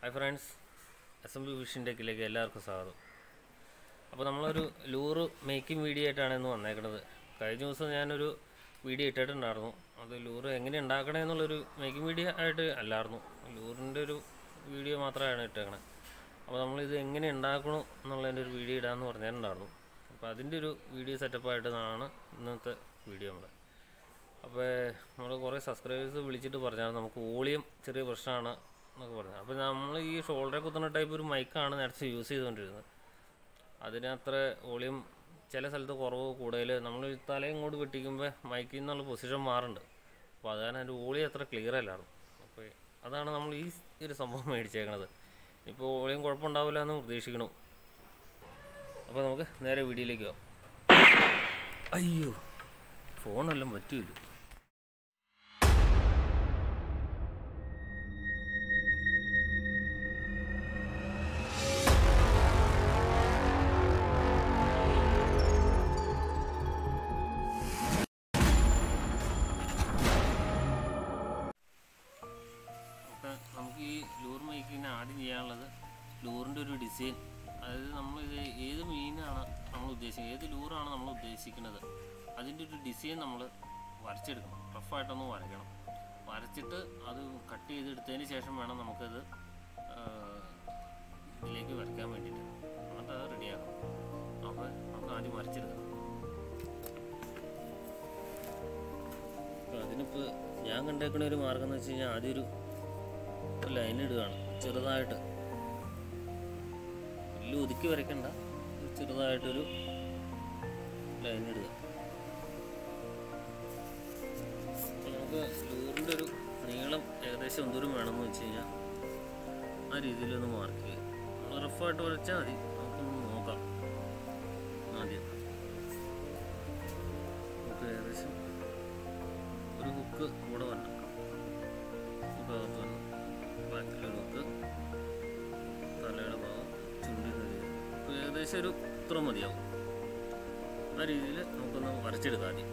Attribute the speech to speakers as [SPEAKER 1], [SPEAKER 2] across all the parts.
[SPEAKER 1] Hi friends S M B vision ടെക്കിലേക്ക് എല്ലാവർക്കും സ്വാഗതം അപ്പോൾ നമ്മളൊരു ലൂറ് മേക്കിംഗ് വീഡിയോ ആയിട്ടാണ് ഇന്ന് വന്നേക്കുന്നത് കഴിഞ്ഞ ദിവസം ഞാനൊരു വീഡിയോ ഇട്ടിട്ടുണ്ടായിരുന്നു അത് ലൂറ് എങ്ങനെ ഉണ്ടാക്കണേ എന്നുള്ളൊരു മേക്കിംഗ് വീഡിയോ ആയിട്ട് അല്ലായിരുന്നു ലൂറിൻ്റെ ഒരു വീഡിയോ മാത്രമാണ് ഇട്ടേക്കണേ അപ്പോൾ നമ്മളിത് എങ്ങനെ ഉണ്ടാക്കണം എന്നുള്ളതിൻ്റെ ഒരു വീഡിയോ ഇടാമെന്ന് പറഞ്ഞിട്ടുണ്ടായിരുന്നു അപ്പോൾ അതിൻ്റെ ഒരു വീഡിയോ സെറ്റപ്പായിട്ടാണ് ഇന്നത്തെ വീഡിയോ നമ്മുടെ അപ്പോൾ നമ്മൾ കുറേ സബ്സ്ക്രൈബേഴ്സ് വിളിച്ചിട്ട് പറഞ്ഞാൽ നമുക്ക് വോളിയം ചെറിയ പ്രശ്നമാണ് എന്നൊക്കെ പറഞ്ഞു അപ്പോൾ നമ്മൾ ഈ ഷോൾഡറെ കുത്തുന്ന ടൈപ്പ് ഒരു മൈക്കാണ് നേരത്തെ യൂസ് ചെയ്തുകൊണ്ടിരുന്നത് അതിന് അത്ര വോളിയം ചില സ്ഥലത്ത് കുറവ് കൂടുതൽ നമ്മൾ തലയും കൊണ്ട് വെട്ടിക്കുമ്പോൾ മൈക്കിൽ നിന്നുള്ള പൊസിഷൻ മാറുന്നുണ്ട് അപ്പോൾ അത് കാരണം അതിൻ്റെ വോളിയം അത്ര ക്ലിയർ അല്ലായിരുന്നു അപ്പോൾ അതാണ് നമ്മൾ ഈ ഒരു സംഭവം മേടിച്ചേക്കണത് ഇപ്പോൾ വോളിയം കുഴപ്പമുണ്ടാവില്ല എന്ന് പ്രതീക്ഷിക്കണം അപ്പോൾ നമുക്ക് നേരെ വീഡിയോയിലേക്ക് പോകാം അയ്യോ ഫോണെല്ലാം പറ്റൂല അപ്പോൾ നമുക്ക് ഈ ലൂർ മേക്കിങ്ങിന് ആദ്യം ചെയ്യാനുള്ളത് ലൂറിൻ്റെ ഒരു ഡിസൈൻ അതായത് നമ്മൾ ഇത് ഏത് മീനാണ് നമ്മൾ ഉദ്ദേശിക്കുന്നത് ഏത് ലൂറാണ് നമ്മൾ ഉദ്ദേശിക്കുന്നത് അതിൻ്റെ ഒരു ഡിസൈൻ നമ്മൾ വരച്ചെടുക്കണം റഫായിട്ടൊന്ന് വരയ്ക്കണം വരച്ചിട്ട് അത് കട്ട് ചെയ്തെടുത്തതിന് ശേഷം വേണം നമുക്കത് ആ, ഇതിലേക്ക് വരയ്ക്കാൻ വേണ്ടിയിട്ട് എന്നിട്ട് അത് റെഡിയാക്കണം അപ്പോൾ നമുക്ക് ആദ്യം വരച്ചെടുക്കണം അപ്പോൾ അതിനിപ്പോൾ ഞാൻ കണ്ടേക്കുന്ന ഒരു മാർഗം എന്ന് വെച്ച് കഴിഞ്ഞാൽ ആദ്യം ഒരു ഒരു ലൈൻ ഇടുകയാണ് ചെറുതായിട്ട് വലിയ ഒതുക്കി വരയ്ക്കണ്ട ഒരു ചെറുതായിട്ടൊരു ലൈൻ ഇടുക അപ്പോൾ നമുക്ക് ലൂറിൻ്റെ ഒരു നീളം ഏകദേശം എന്തോരം വേണമെന്ന് വെച്ച് കഴിഞ്ഞാൽ ആ രീതിയിലൊന്ന് മാർക്ക് ചെയ്യുക നമ്മൾ റഫായിട്ട് വരച്ചാൽ മതി നമുക്കൊന്ന് നോക്കാം ആദ്യം നമുക്ക് ഏകദേശം ഒരു ഹുക്ക് കൂടെ വരണം ഈ ഭാഗത്ത് വരണം ബാക്കിലൊരു ഹുക്ക് തലയുടെ ഭാഗം ചുണ്ടിൻ്റെ രീതി അപ്പോൾ ഏകദേശം ഒരു ഇത്ര മതിയാവും ആ രീതിയിൽ നമുക്കൊന്ന് വരച്ചെടുക്കാം ആദ്യം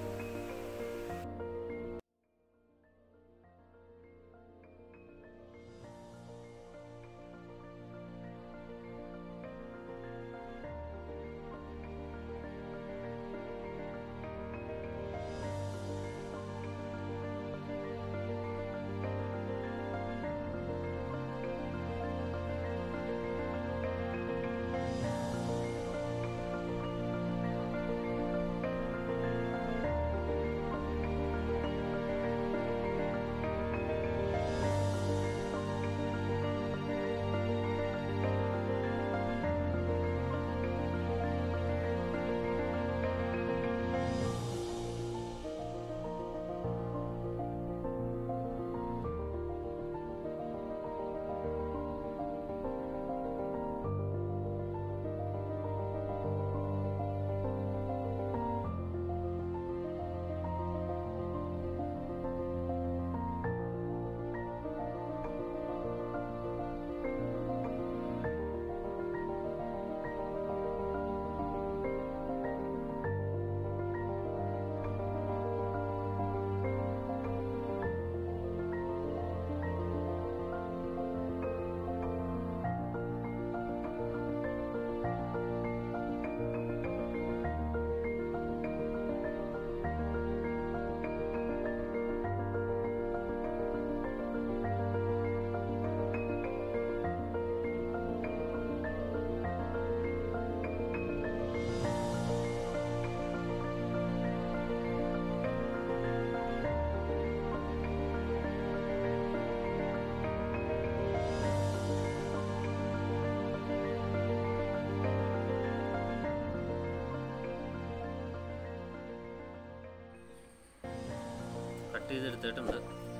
[SPEAKER 1] കട്ട് ചെയ്തെടുത്തിട്ടുണ്ട്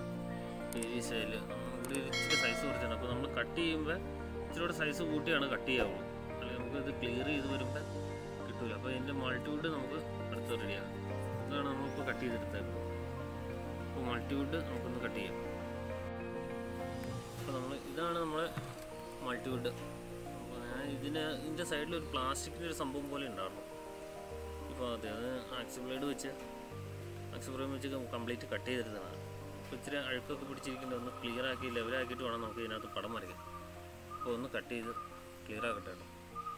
[SPEAKER 1] ഈ സൈഡിൽ ഇവിടെ ഒരു ഇച്ചിരി സൈസ് കുറച്ചാണ് അപ്പോൾ നമ്മൾ കട്ട് ചെയ്യുമ്പോൾ ഇച്ചിരി കൂടെ സൈസ് കൂട്ടിയാണ് കട്ട് ചെയ്യാവുള്ളൂ അല്ലെങ്കിൽ നമുക്കിത് ക്ലിയർ ചെയ്ത് വരുമ്പോൾ കിട്ടില്ല അപ്പോൾ ഇതിൻ്റെ മൾട്ടിവുഡ് നമുക്ക് അടുത്ത് റെഡിയാക്കാം ഇതാണ് നമ്മളിപ്പോൾ കട്ട് ചെയ്തെടുത്തത് അപ്പോൾ മൾട്ടിവുഡ് നമുക്കൊന്ന് കട്ട് ചെയ്യാം അപ്പോൾ നമ്മൾ ഇതാണ് നമ്മുടെ മൾട്ടിവുഡ് അപ്പോൾ ഞാൻ ഇതിന് ഇതിൻ്റെ സൈഡിൽ ഒരു പ്ലാസ്റ്റിക്കിൻ്റെ ഒരു സംഭവം പോലെ ഉണ്ടായിരുന്നു ഇപ്പോൾ അതെ അത് ആക്സി ബ്ലേഡ് വെച്ച് ആക്സി ഫ്രെയിം വെച്ച് കംപ്ലീറ്റ് കട്ട് ചെയ്തെടുത്തതാണ് അപ്പോൾ ഇച്ചിരി അഴുക്കൊക്കെ പിടിച്ചിരിക്കുന്നത് ഒന്ന് ക്ലിയർ ആക്കി ലെവലാക്കിയിട്ട് വേണം നമുക്ക് ഇതിനകത്ത് പടം വരയ്ക്കാൻ അപ്പോൾ ഒന്ന് കട്ട് ചെയ്ത് ക്ലിയർ ആക്കട്ടെ കേട്ടോ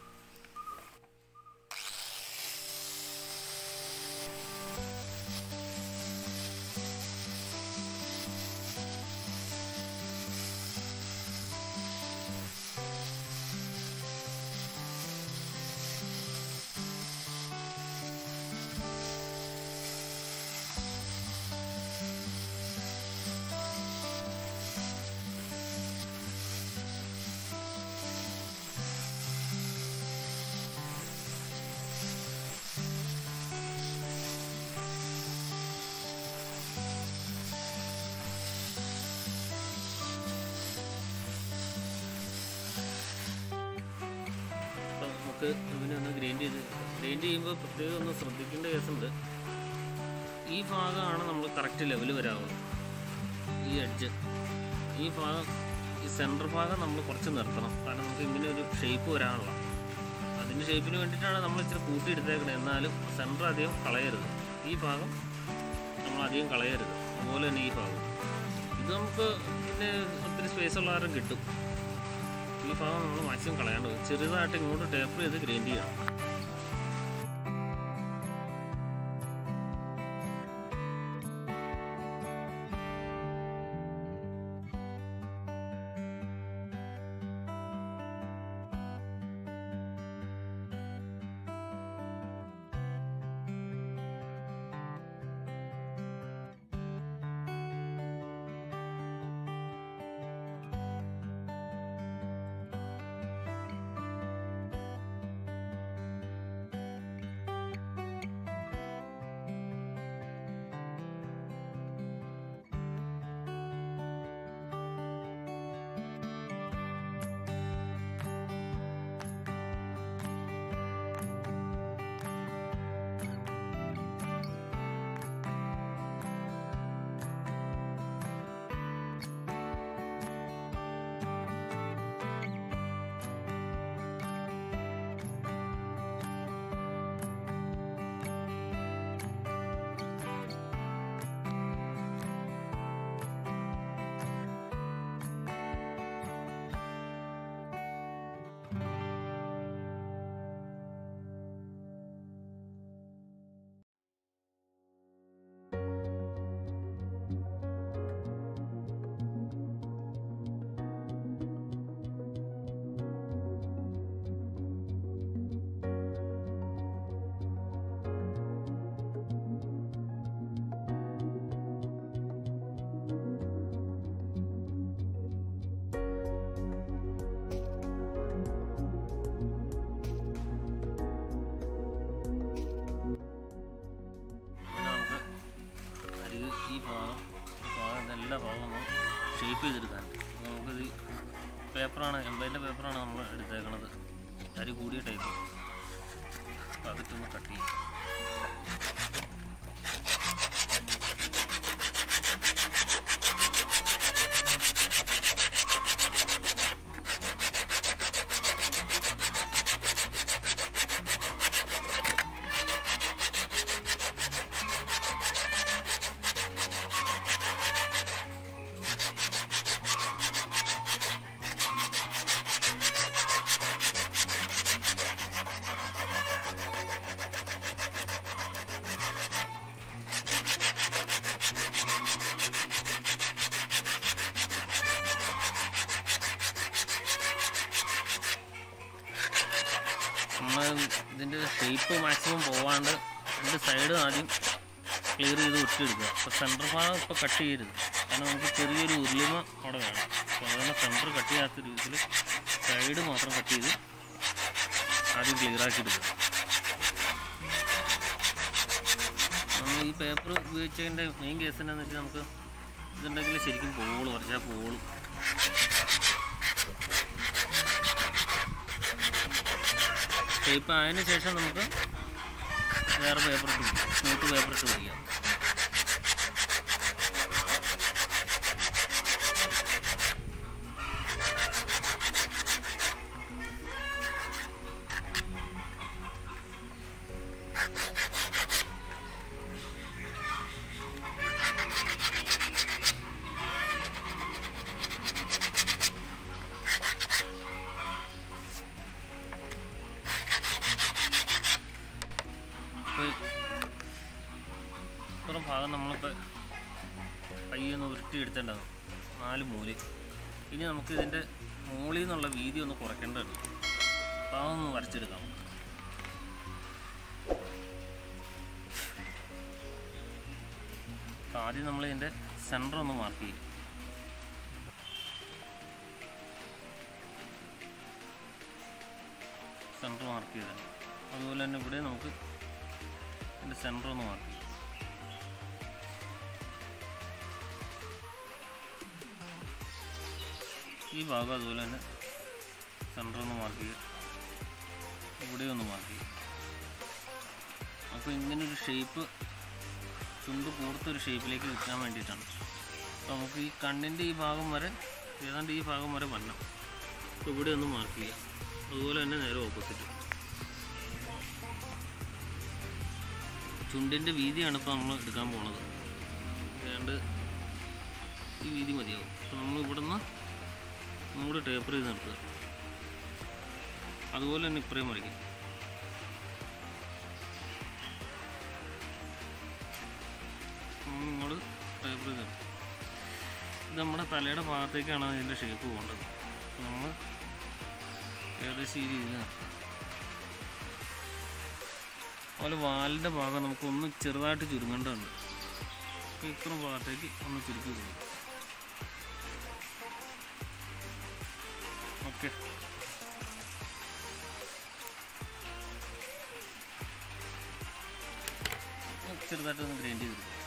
[SPEAKER 1] അപ്പം നമുക്ക് ഇതിനെ ഒന്ന് ഗ്രൈൻഡ് ചെയ്ത് ഗ്രൈൻഡ് ചെയ്യുമ്പോൾ പ്രത്യേകം ഒന്ന് ശ്രദ്ധിക്കേണ്ട കേസുണ്ട് ഈ ഭാഗമാണ് നമ്മൾ കറക്റ്റ് ലെവൽ വരാവുന്നത് ഈ എഡ്ജ് ഈ ഭാഗം ഈ സെൻറ്റർ ഭാഗം നമ്മൾ കുറച്ച് നിർത്തണം കാരണം നമുക്ക് ഇങ്ങനെ ഒരു ഷേപ്പ് വരാനുള്ള അതിൻ്റെ ഷേപ്പിന് വേണ്ടിയിട്ടാണ് നമ്മൾ ഇച്ചിരി കൂട്ടിയെടുത്തേക്കണത് എന്നാലും സെൻറ്റർ അധികം കളയരുത് ഈ ഭാഗം നമ്മൾ അധികം കളയരുത് അതുപോലെ തന്നെ ഈ ഭാഗം ഇത് നമുക്ക് പിന്നെ ഒത്തിരി സ്പേസ് ഉള്ള കാരണം കിട്ടും ഈ ഭാഗം നമ്മൾ മാക്സിമം കളയാണ്ട് വരും. ചെറുതായിട്ട് ഇങ്ങോട്ട് ടേപ്പർ ചെയ്ത് ഗ്രൈൻഡ് ചെയ്യണം പിന്നെ നമുക്ക് അരികെ ഈ ഭാഗം ഈ ഭാഗം ഇതെല്ലാ ഭാഗവും നമ്മൾ ഷേപ്പ് ചെയ്തെടുക്കാൻ അപ്പോൾ നമുക്കിത് പേപ്പറാണ് എൺപതിൻ്റെ പേപ്പറാണ് നമ്മൾ എടുത്തേക്കണത് അരി കൂടിയ ടൈപ്പ് അപ്പോൾ അതൊക്കെ കട്ട് ചെയ്യും നമ്മൾ ഇതിൻ്റെ ഷേപ്പ് മാക്സിമം പോവാണ്ട് ഇതിൻ്റെ സൈഡ് ആദ്യം ക്ലിയർ ചെയ്ത് ഒറ്റയെടുക്കുക അപ്പോൾ സെൻറ്റർ ഭാഗം ഇപ്പോൾ കട്ട് ചെയ്യരുത് കാരണം നമുക്ക് ചെറിയൊരു ഉരുളിമ അവിടെ വേണം അപ്പോൾ അതുകൊണ്ട് സെൻറ്റർ കട്ട് ചെയ്യാത്ത രീതിയിൽ സൈഡ് മാത്രം കട്ട് ചെയ്ത് ആദ്യം ക്ലിയർ ആക്കി എടുക്കുക നമ്മൾ ഈ പേപ്പർ ഉപയോഗിച്ചതിൻ്റെ മെയിൻ കേസ് എന്താണെന്ന് വെച്ചാൽ നമുക്ക് ഇതുണ്ടെങ്കിൽ ശരിക്കും പോള് കുറച്ചാൽ പോളും ഷേപ്പ് ആയതിനു ശേഷം നമുക്ക് വേറെ പേപ്പർ ഇട്ട് പിടിക്കാം സ്മൂത്ത് പേപ്പർ ഇട്ട് പിടിക്കാം ഭാഗം നമ്മളിപ്പോൾ പയ്യൊന്ന് ഉരുട്ടി എടുത്തേണ്ടതാണ് നാല് മൂല് ഇനി നമുക്ക് ഇതിൻ്റെ മുകളിൽ നിന്നുള്ള വീതി ഒന്ന് കുറയ്ക്കേണ്ടതുണ്ട് അപ്പോൾ അതൊന്ന് വരച്ചെടുക്കാം നമുക്ക് അപ്പോൾ ആദ്യം നമ്മൾ ഇതിൻ്റെ സെൻറ്റർ ഒന്ന് മാർക്ക് ചെയ്യും സെൻറ്റർ മാർക്ക് ചെയ്താൽ അതുപോലെ തന്നെ ഇവിടെ നമുക്ക് ഇതിൻ്റെ സെൻറ്റർ ഒന്ന് മാർക്ക് ചെയ്യും ഈ ഭാഗം അതുപോലെ തന്നെ സെൻറ്റർ ഒന്ന് മാർക്ക് ചെയ്യുക ഇവിടെ ഒന്ന് മാർക്ക് ചെയ്യുക അപ്പോൾ ഇങ്ങനൊരു ഷേപ്പ് ചുണ്ട് കൂർത്തൊരു ഷേപ്പിലേക്ക് നിൽക്കാൻ വേണ്ടിയിട്ടാണ് അപ്പോൾ നമുക്ക് ഈ കണ്ണിൻ്റെ ഈ ഭാഗം വരെ ഏതാണ്ട് ഈ ഭാഗം വരെ വരണം അപ്പോൾ ഇവിടെ ഒന്ന് മാർക്ക് ചെയ്യുക അതുപോലെ തന്നെ നേരെ ഓപ്പോസിറ്റ് ചുണ്ടിൻ്റെ വീതിയാണ് ഇപ്പോൾ നമ്മൾ എടുക്കാൻ പോണത് ഏതാണ്ട് ഈ വീതി മതിയാവും അപ്പോൾ നമ്മൾ ഇവിടുന്ന് ഒന്നുകൂടി ടേപ്പർ ചെയ്ത് നിർത്തുക അതുപോലെ തന്നെ ഇപ്പറയും മറിക്കും നമ്മൾ ഇങ്ങോട്ട് ടേപ്പർ ചെയ്ത് നിർത്തും ഇത് നമ്മുടെ തലയുടെ ഭാഗത്തേക്കാണ് അതിൻ്റെ ഷേപ്പ് പോകേണ്ടത് അപ്പോൾ നമ്മൾ ഏകദേശം ഈ രീതിയിൽ നിർത്തും അതുപോലെ വാലിൻ്റെ ഭാഗം നമുക്ക് ഒന്ന് ചെറുതായിട്ട് ചുരുങ്ങേണ്ടതുണ്ട് അപ്പോൾ ഇത്ര ഭാഗത്തേക്ക് ഒന്ന് ചുരുക്കി കൊടുക്കും ഓക്കെ ചെറുതായിട്ട് ഒന്ന് ഗ്രൈൻഡ് ചെയ്ത് കൊടുക്കും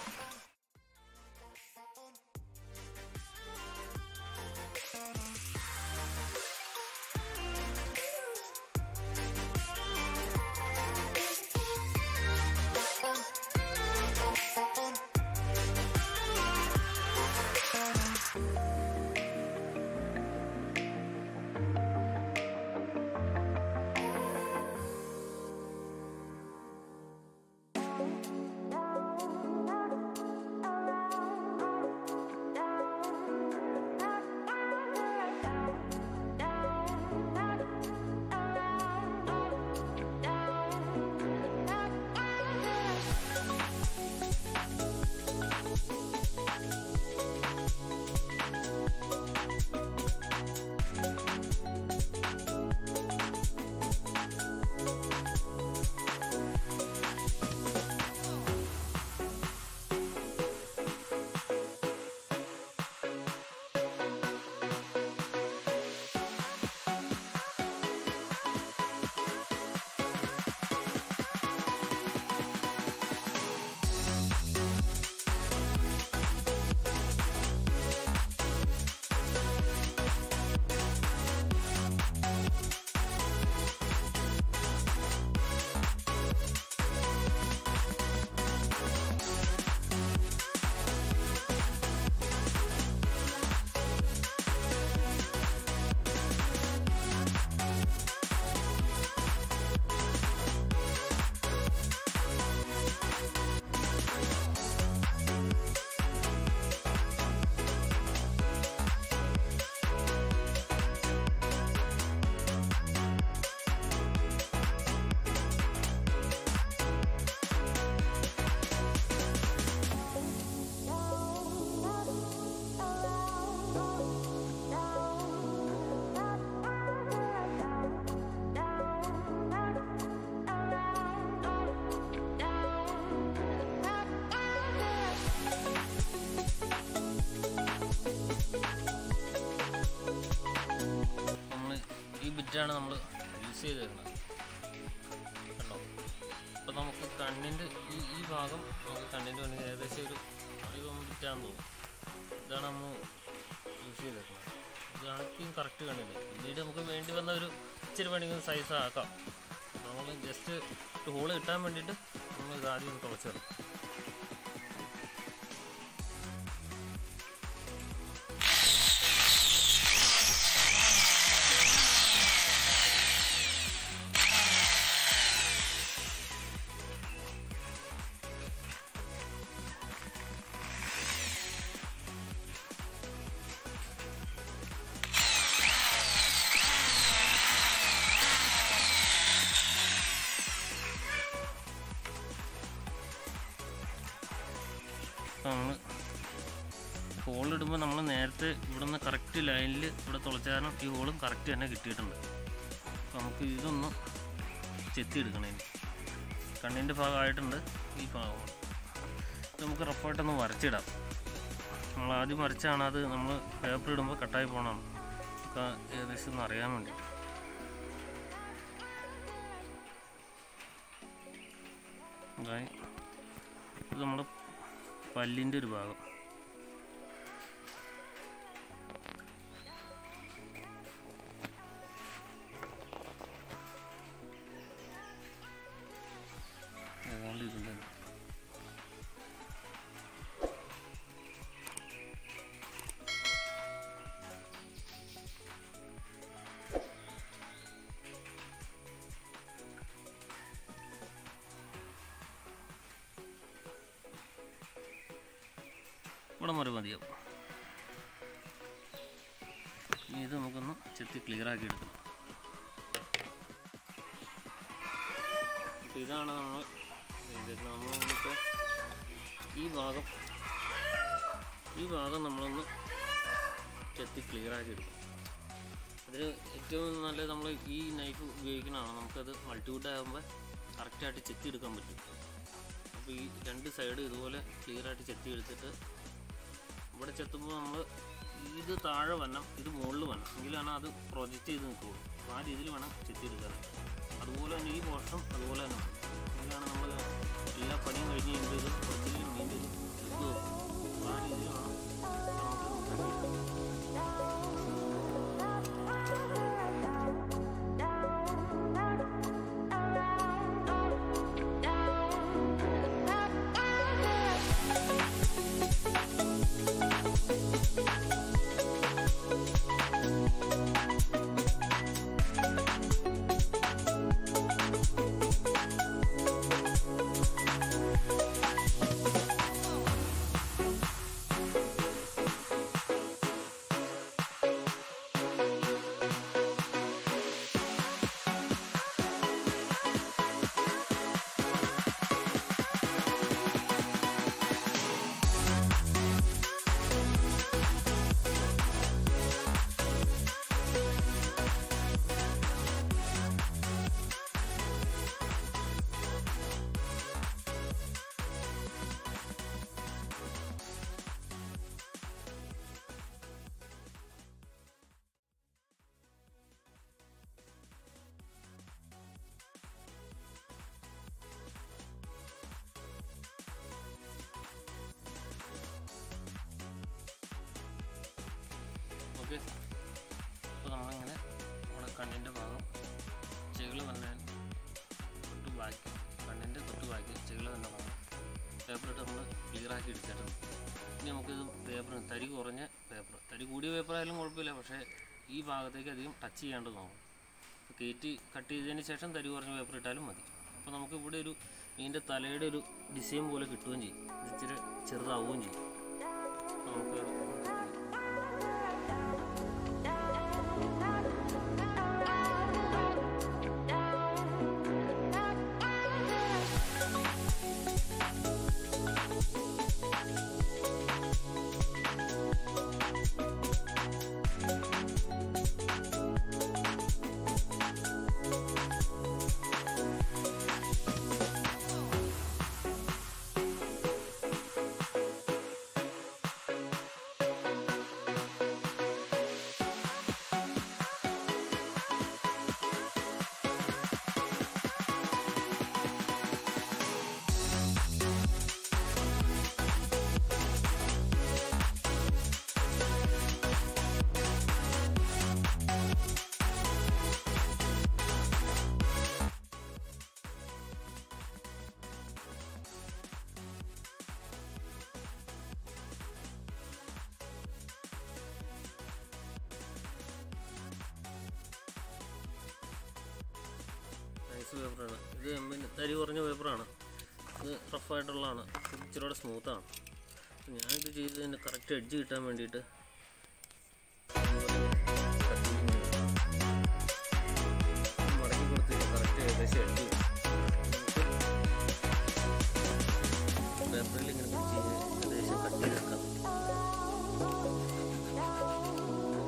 [SPEAKER 1] നമ്മൾ ഈ ബിറ്റാണ് നമ്മൾ യൂസ് ചെയ്തേക്കുന്നത് കണ്ടോ അപ്പോൾ നമുക്ക് കണ്ണിൻ്റെ ഈ ഈ ഭാഗം നമുക്ക് കണ്ണിൻ്റെ വേണമെങ്കിൽ ഏകദേശം ഒരു അധികം ബിറ്റാന്ന് തോന്നും ഇതാണ് നമ്മൾ യൂസ് ചെയ്തേക്കുന്നത് ഇത് ആദ്യം കറക്റ്റ് കണ്ണില്ല പിന്നീട് നമുക്ക് വേണ്ടി വന്ന ഒരു ഇച്ചിരി വേണമെങ്കിൽ സൈസ് ആക്കാം നമ്മൾ ജസ്റ്റ് ഒരു ഹോള് കിട്ടാൻ വേണ്ടിയിട്ട് നമ്മൾ ഇത് ആദ്യം ഒന്ന് തുളച്ചേർക്കും കറക്റ്റ് ലൈനിൽ ഇവിടെ തുളച്ച കാരണം ഈ ഹോളും കറക്റ്റ് തന്നെ കിട്ടിയിട്ടുണ്ട് അപ്പോൾ നമുക്ക് ഇതൊന്ന് ചെത്തിയെടുക്കണം ഇനി കണ്ണിൻ്റെ ഭാഗമായിട്ടുണ്ട് ഈ ഭാഗം ഇത് നമുക്ക് റഫായിട്ടൊന്ന് വരച്ചിടാം നമ്മൾ ആദ്യം വരച്ചാണ് അത് നമ്മൾ പേപ്പർ ഇടുമ്പോൾ കട്ടായി പോകണം ഒക്കെ ഏകദേശം ഒന്ന് അറിയാൻ വേണ്ടി ഇതായി ഇത് നമ്മുടെ പല്ലിൻ്റെ ഒരു ഭാഗം ഏതാണ്ട് ഇതിൻ്റെ ഇവിടെ വരെ മതിയാവും ഇനി ഇത് നമുക്കൊന്ന് ചെത്തി ക്ലിയർ ആക്കി എടുക്കണം അപ്പോൾ ഇതാണ് നമ്മൾ ചെയ്തിട്ട് നമ്മൾ ഇപ്പോൾ ഈ ഭാഗം ഈ ഭാഗം നമ്മളൊന്ന് ചെത്തി ക്ലിയർ ആക്കി എടുക്കും അതിന് ഏറ്റവും നല്ലത് നമ്മൾ ഈ നൈഫ് ഉപയോഗിക്കണതാണ് നമുക്കത് മൾട്ടിവുഡ് ആകുമ്പോൾ കറക്റ്റായിട്ട് ചെത്തി എടുക്കാൻ പറ്റും അപ്പോൾ ഈ രണ്ട് സൈഡ് ഇതുപോലെ ക്ലിയർ ആയിട്ട് ചെത്തി എടുത്തിട്ട് ഇവിടെ ചെത്തുമ്പോൾ നമ്മൾ ഇത് താഴെ വരണം ഇത് മുകളിൽ വരണം എങ്കിലാണ് അത് പ്രൊജക്റ്റ് ചെയ്ത് നിൽക്കുകയുള്ളൂ അപ്പോൾ ആ രീതിയിൽ വേണം ചെത്തി എടുക്കാൻ അതുപോലെ തന്നെ ഈ പോർഷൻ അതുപോലെ തന്നെ വേണം. എങ്കിലാണ് നമ്മൾ എല്ലാ പണിയും കഴിഞ്ഞ് കഴിയുമ്പോൾ ഇത് ഒറിജിനൽ മീൻ്റെ ഇത് എടുക്കുക ആ രീതിയിൽ വേണം നമുക്ക് ഉണ്ടാക്കിയെടുക്കാൻ. ഓക്കെ അപ്പോൾ നമ്മളിങ്ങനെ നമ്മുടെ കണ്ണിൻ്റെ ഭാഗം ചെകിള് തന്നെ തൊട്ട് ബാക്കി കണ്ണിൻ്റെ തൊട്ട് ബാക്കി ചെകിള് തന്നെ ഭാഗം പേപ്പറിട്ട് നമ്മൾ ക്ലിയർ ആക്കി എടുത്തിട്ടുണ്ട് ഇനി നമുക്കിത് പേപ്പർ തരി കുറഞ്ഞ പേപ്പർ തരി കൂടിയ പേപ്പർ ആയാലും കുഴപ്പമില്ല പക്ഷേ ഈ ഭാഗത്തേക്ക് അധികം ടച്ച് ചെയ്യാണ്ട് നോക്കും അപ്പോൾ കയറ്റി കട്ട് ചെയ്തതിന് ശേഷം തരി കുറഞ്ഞ പേപ്പർ ഇട്ടാലും മതി അപ്പോൾ നമുക്ക് ഇവിടെ ഒരു ഇതിൻ്റെ തലയുടെ ഒരു ഡിസൈൻ പോലെ കിട്ടുകയും ചെയ്യും ഇത് ഇച്ചിരി ചെറുതാവുകയും ചെയ്യും നമുക്ക് നൈസ് പേപ്പറാണ് ഇത് എമ്മിന് തരി കുറഞ്ഞ പേപ്പറാണ് ഇത് റഫായിട്ടുള്ളതാണ് ഇത് ഇച്ചിരി സ്മൂത്താണ് ഞാനിത് ചെയ്തതിന് കറക്റ്റ് എഡ്ജ് കിട്ടാൻ വേണ്ടിയിട്ട് മടക്കി കൊടുത്തിട്ട് കറക്റ്റ് ഏകദേശം എഡ്ജ് പേപ്പറിൽ ഇങ്ങനെ പിടിച്ച് കഴിഞ്ഞാൽ ഏകദേശം കട്ട് ചെയ്തെടുക്കാം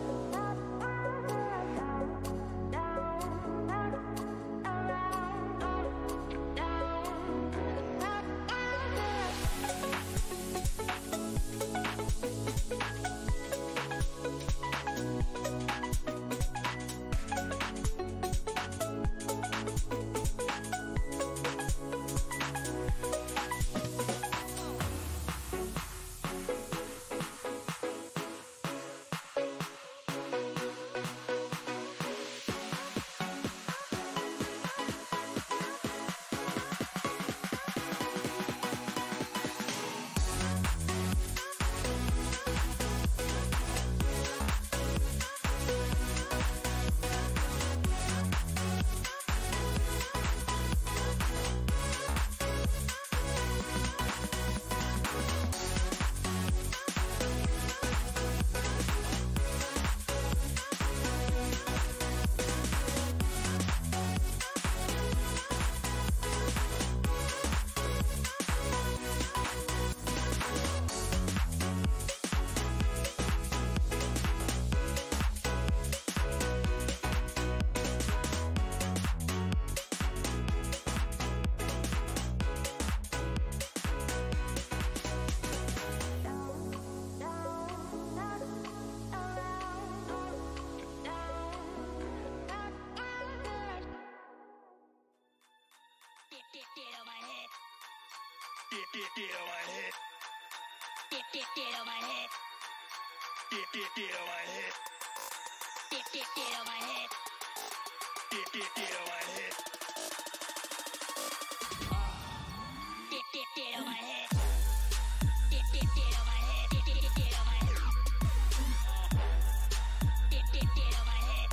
[SPEAKER 2] Get, get on my head.
[SPEAKER 3] Get, get, get on my head.
[SPEAKER 2] Get, get, get on my head.
[SPEAKER 3] Get, get, get on my head.
[SPEAKER 2] Get, get, get on my head.
[SPEAKER 3] Get, get, get on my head. Get, get, get on my head. Get, get, get on my head. Get, get, get on my head.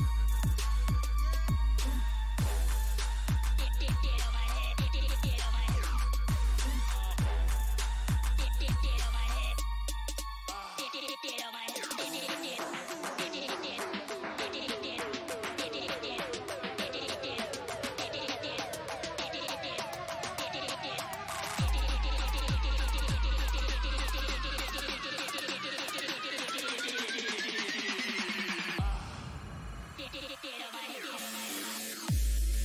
[SPEAKER 3] Get, get, get on my head. Get, get, get on my head. Get, get, get on my head. Get, get, get on my head. Get, get, get. Get, get, get. Get, get, get. Get, get, get. Get, get, get. Get, get, get. Get, get, get. Get, get, get. Get, get, get on my head. Get on my head.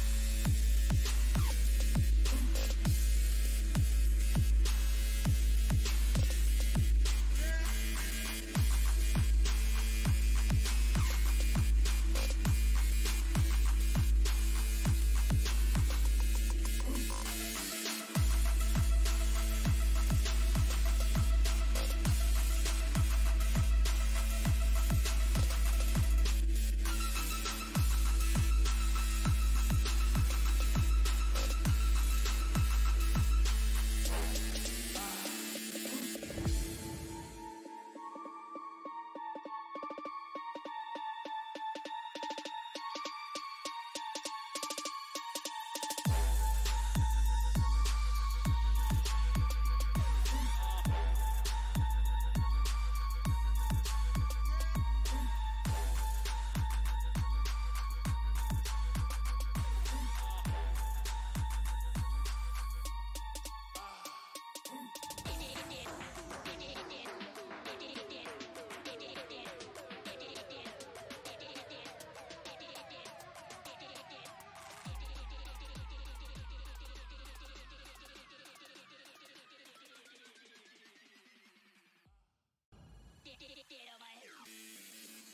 [SPEAKER 3] Get on my head.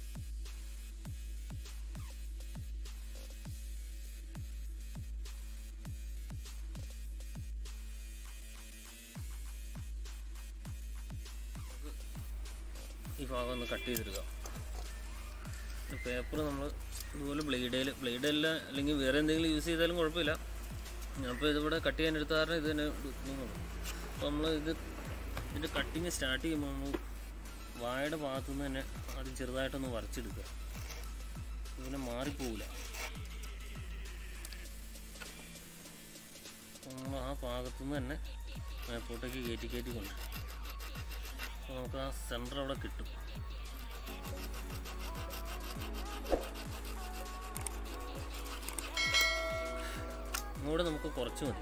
[SPEAKER 1] ഈ ഭാഗം ഒന്ന് cut ചെയ്തെടുക്കാം paper നമ്മൾ ഇതുപോലെ ബ്ലേഡേൽ ബ്ലേഡല്ല അല്ലെങ്കിൽ വേറെ എന്തെങ്കിലും use ചെയ്താലും കുഴപ്പമില്ല ഞാനിപ്പോൾ ഇതിവിടെ കട്ട് ചെയ്യാൻ എടുത്ത കാരണം ഇത് തന്നെ എടുക്കുന്നുള്ളൂ അപ്പോൾ നമ്മൾ ഇത് ഇതിൻ്റെ കട്ടിങ് സ്റ്റാർട്ട് ചെയ്യുമ്പോൾ നമ്മൾ വായുടെ ഭാഗത്തു നിന്ന് തന്നെ അത് ചെറുതായിട്ടൊന്ന് വരച്ചെടുക്കുക പിന്നെ മാറിപ്പോവില്ല നമ്മൾ ആ ഭാഗത്തു നിന്ന് തന്നെ മേപ്പോട്ടേക്ക് കയറ്റി കയറ്റി കൊണ്ടുവരും അപ്പോൾ നമുക്ക് ആ സെൻറ്റർ അവിടെ കിട്ടും ഇങ്ങോട്ട് നമുക്ക് കുറച്ച് മതി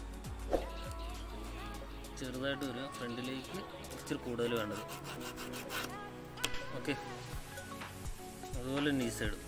[SPEAKER 1] ചെറുതായിട്ട് വരിക ഫ്രണ്ടിലേക്ക് ഇച്ചിരി കൂടുതൽ വേണ്ടത് ഓക്കെ അതുപോലെ നീ സൈഡ്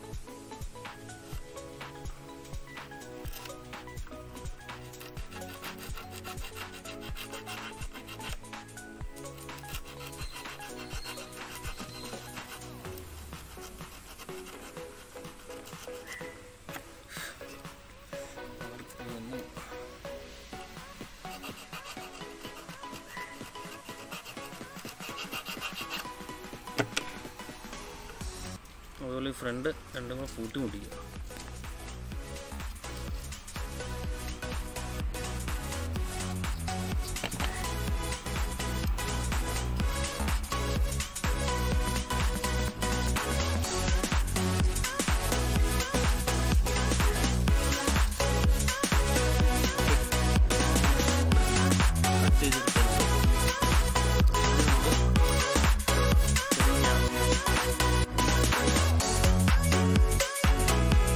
[SPEAKER 1] അതുപോലെ ഈ ഫ്രണ്ട് രണ്ടും കൂടെ കൂട്ടി മുട്ടിക്കുക കട്ട് ചെയ്തെടുക്കുക ചെറിയ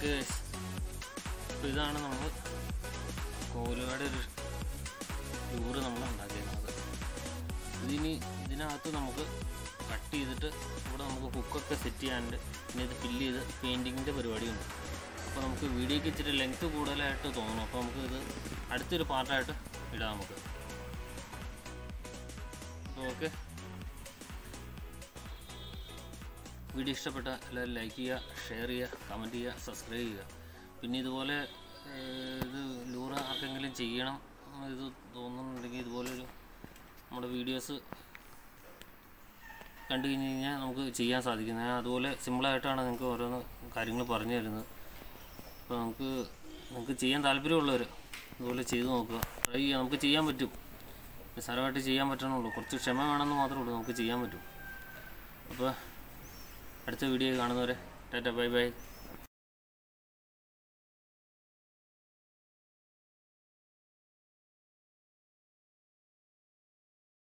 [SPEAKER 1] ഓക്കെ അപ്പോൾ ഇതാണ് നമ്മൾ കോലുകളുടെ ഒരു ടൂറ് നമ്മൾ ഉണ്ടാക്കിയിരുന്നത് ഇതിനി ഇതിനകത്ത് നമുക്ക് കട്ട് ചെയ്തിട്ട് ഇവിടെ നമുക്ക് ഹുക്കൊക്കെ സെറ്റ് ചെയ്യാനുണ്ട് പിന്നെ ഇത് ഫില്ല് ചെയ്ത് പെയിൻറ്റിങ്ങിൻ്റെ പരിപാടിയുണ്ട് അപ്പോൾ നമുക്ക് വീഡിയോക്ക് ഇച്ചിരി ലെങ്ത്ത് കൂടുതലായിട്ട് തോന്നും അപ്പോൾ നമുക്ക് ഇത് അടുത്തൊരു പാർട്ടായിട്ട് ഇടാം നമുക്ക് അപ്പോൾ ഓക്കെ വീഡിയോ ഇഷ്ടപ്പെട്ട എല്ലാവരും ലൈക്ക് ചെയ്യുക ഷെയർ ചെയ്യുക കമൻറ്റ് ചെയ്യുക സബ്സ്ക്രൈബ് ചെയ്യുക പിന്നെ ഇതുപോലെ ഏഹ്, ഇത് ലൂറ ആർക്കെങ്കിലും ചെയ്യണം എന്ന് ഇത് തോന്നുന്നുണ്ടെങ്കിൽ ഇതുപോലൊരു നമ്മുടെ വീഡിയോസ് കണ്ടു കഴിഞ്ഞ് കഴിഞ്ഞാൽ നമുക്ക് ചെയ്യാൻ സാധിക്കും ഞാൻ അതുപോലെ സിമ്പിളായിട്ടാണ് നിങ്ങൾക്ക് ഓരോന്ന് കാര്യങ്ങൾ പറഞ്ഞു തരുന്നത് അപ്പോൾ നമുക്ക് നമുക്ക് ചെയ്യാൻ താല്പര്യമുള്ളവർ ഇതുപോലെ ചെയ്ത് നോക്കുക ട്രൈ ചെയ്യുക നമുക്ക് ചെയ്യാൻ പറ്റും നിസ്സാരമായിട്ട് ചെയ്യാൻ പറ്റണുള്ളൂ കുറച്ച് ക്ഷമ വേണമെന്ന് മാത്രമേ ഉള്ളൂ നമുക്ക് ചെയ്യാൻ പറ്റും അപ്പോൾ അടുത്ത വീഡിയോ കാണുന്നവരെ ടാറ്റ ബൈ ബൈ